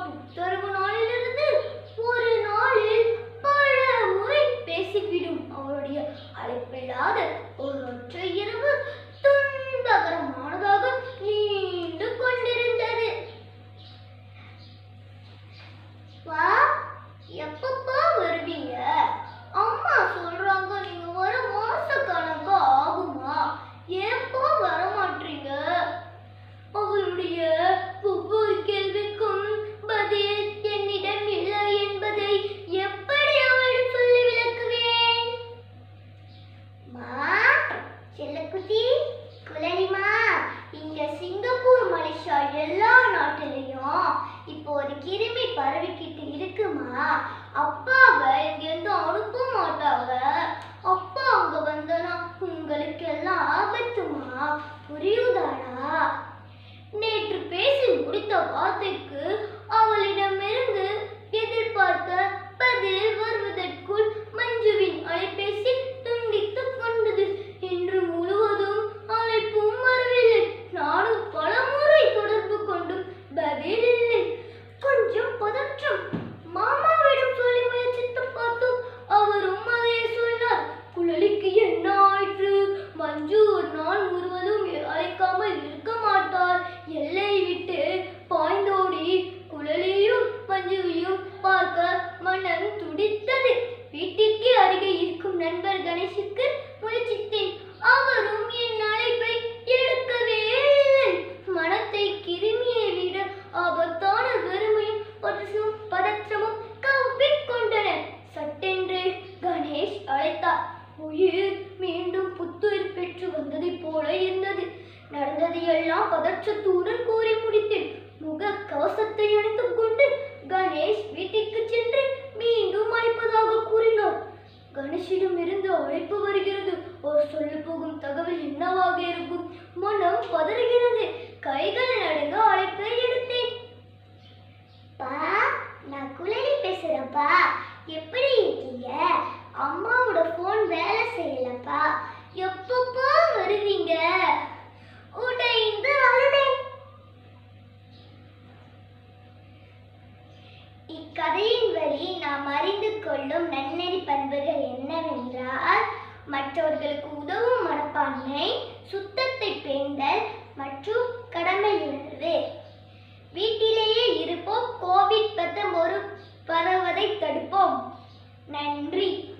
புத்தரவு நாளிலிருந்து ஒரு நாளில் பல முறை பேசிவிடும் அவருடைய அழைப்பில்லாத ஒரு ஒற்றை இரவு துன்பகரமானதாக நீண்டு கொண்டிருந்தது வா எப்பப்பா வருவீங்க அம்மா சொல்றாங்க நீங்க வர மாச கணக்கு ஆகுமா ஏப்பா வர மாட்டீங்க அவளுடைய ஒவ்வொரு கேள்விக்கும் பதில் என்னிடம் இல்லை என்பதை எப்படி அவளிடம் சொல்லி விளக்குவேன் மா செல்லக்குட்டி குலரிமா இங்க சிங்கப்பூர் மலேசியா எல்லா நாட்டிலையும் இப்போ ஒரு கிருமி பரவிக்கிட்டு இருக்குமா அப்பாவை இங்கேருந்து அனுப்ப மாட்டாங்க அப்பா அங்க வந்தனா உங்களுக்கு எல்லாம் ஆபத்துமா புரியுதாடா நேற்று பேசி முடித்த வார்த்தைக்கு அவளிடமிருந்து எதிர்பார்த்த பதில் வருவதற்குள் மஞ்சுவின் அலைபேசி துண்டித்துக் கொண்டது இன்று முழுவதும் அழைப்பும் வரவில்லை நானும் பலமுறை தொடர்பு கொண்டும் பதில் இல்லை கொஞ்சம் பதற்றம் மாமாவிடம் சொல்லி முயற்சித்து பார்த்தோம் அவரும் அதையே சொன்னார் குழலிக்கு என்ன ஆயிற்று மஞ்சு ஒரு நாள் முழுவதும் அழைக்காமல் இருக்க மாட்டார் எல்லை விட்டு பாய்ந்தோடி குழலியும் மஞ்சுவையும் பார்க்க மனம் துடித்தது வீட்டிற்கு அருகே இருக்கும் நண்பர் கணேஷுக்கு முயற்சித்தேன் அவரும் என் அழைப்பை எடுக்கவே இல்லை மனத்தை கிருமியை விட ஆபத்தான வெறுமையும் பதற்றமும் பதற்றமும் கவ்விக் கொண்டன சட்டென்று கணேஷ் அழைத்தார் உயிர் மீண்டும் புத்துயிர் பெற்று வந்ததைப் போல இருந்தது நடந்தது எல்லாம் பதற்றத்துடன் கூறி முடித்தேன் முக கவசத்தை அணித்துக் கொண்டு கணேஷ் வீட்டிற்கு சென்று மீண்டும் அழைப்பதாக கூறினார் கணேஷிடம் இருந்து அழைப்பு வருகிறது ஒரு சொல்ல போகும் தகவல் என்னவாக இருக்கும் மனம் பதறுகிறது கைகள் நடுங்க அழைப்பை எடுத்தேன் பா நான் குழலி பேசுறேன்ப்பா எப்படி இருக்கீங்க அம்மாவோட ஃபோன் வேலை செய்யலப்பா எப்பப்பா வருவீங்க உடைந்து அழுதேன் இக்கதையின் வழி நாம் அறிந்து கொள்ளும் நன்னெறி பண்புகள் என்னவென்றால் மற்றவர்களுக்கு உதவும் மனப்பான்மை சுத்தத்தை பேண்டல் மற்றும் கடமையுணர்வு வீட்டிலேயே இருப்போம் கோவிட் பத்தொன்பது பரவதை தடுப்போம் நன்றி